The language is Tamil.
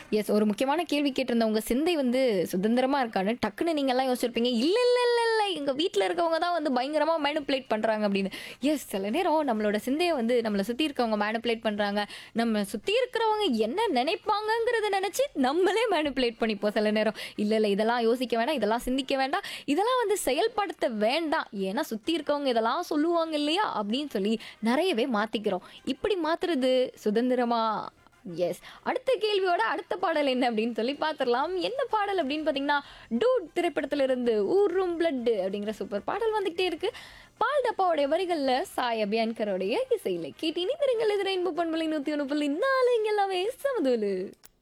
எஸ் ஒரு முக்கியமான கேள்வி கேட்டிருந்த உங்க சிந்தை வந்து சுதந்திரமா இருக்கான்னு டக்குன்னு நீங்க எல்லாம் யோசிச்சிருப்பீங்க இல்ல இல்ல இல்ல இல்ல எங்க வீட்ல இருக்கவங்க தான் வந்து பயங்கரமா மேனிப்புலேட் பண்றாங்க அப்படின்னு எஸ் சில நேரம் நம்மளோட சிந்தையை வந்து நம்மளை சுத்தி இருக்கவங்க மேனிப்புலேட் பண்றாங்க நம்ம சுத்தி இருக்கிறவங்க என்ன நினைப்பாங்கங்கிறத நினைச்சு நம்மளே மேனிப்புலேட் பண்ணிப்போம் சில நேரம் இல்ல இல்ல இதெல்லாம் யோசிக்க வேண்டாம் இதெல்லாம் சிந்திக்க வேண்டாம் இதெல்லாம் வந்து செயல்படுத்த வேண்டாம் ஏன்னா சுத்தி இருக்கவங்க இதெல்லாம் சொல்லுவாங்க இல்லையா அப்படின்னு சொல்லி நிறையவே மாத்திக்கிறோம் இப்படி மாத்துறது சுதந்திரமா எஸ் அடுத்த கேள்வியோட அடுத்த பாடல் என்ன அப்படின்னு சொல்லி பார்த்துடலாம் என்ன பாடல் அப்படின்னு பார்த்தீங்கன்னா டூட் திரைப்படத்துல இருந்து ஊரும் பிளட் அப்படிங்கிற சூப்பர் பாடல் வந்துகிட்டே இருக்கு பால் டப்பாவுடைய வரிகளில் சாய் அபியான்கரோடைய இசையில் கேட்டீங்க திருங்கள் எதிர இன்பு பண்பலை நூற்றி ஒன்று புள்ளி நாலு இங்க எல்லாமே சமதூலு